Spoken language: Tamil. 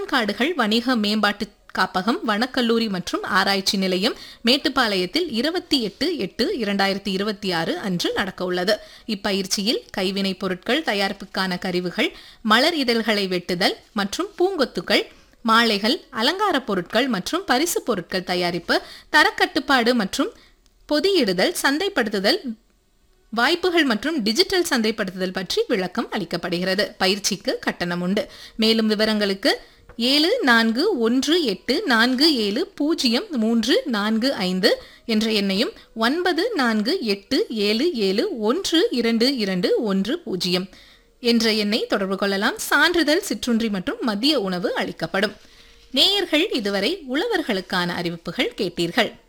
பழங்காடுகள் வணிக மேம்பாட்டு காப்பகம் வனக்கல்லூரி மற்றும் ஆராய்ச்சி நிலையம் மேட்டுப்பாளையத்தில் இருபத்தி எட்டு எட்டு இரண்டாயிரத்தி இருபத்தி ஆறு அன்று நடக்கவுள்ளது இப்பயிற்சியில் கைவினைப் பொருட்கள் தயாரிப்புக்கான கருவிகள் மலர் இதழ்களை வெட்டுதல் மற்றும் பூங்கொத்துக்கள் மாலைகள் அலங்கார பொருட்கள் மற்றும் பரிசு பொருட்கள் தயாரிப்பு தரக்கட்டுப்பாடு மற்றும் பொதியிடுதல் சந்தைப்படுத்துதல் வாய்ப்புகள் மற்றும் டிஜிட்டல் சந்தைப்படுத்துதல் பற்றி விளக்கம் அளிக்கப்படுகிறது பயிற்சிக்கு கட்டணம் உண்டு மேலும் விவரங்களுக்கு ஏழு நான்கு ஒன்று எட்டு நான்கு ஏழு பூஜ்ஜியம் மூன்று நான்கு ஐந்து என்ற எண்ணையும் ஒன்பது நான்கு எட்டு ஏழு ஏழு ஒன்று இரண்டு இரண்டு ஒன்று பூஜ்ஜியம் என்ற எண்ணை தொடர்பு கொள்ளலாம் சான்றிதழ் சிற்றுண்டி மற்றும் மதிய உணவு அளிக்கப்படும் நேயர்கள் இதுவரை உழவர்களுக்கான அறிவிப்புகள் கேட்டீர்கள்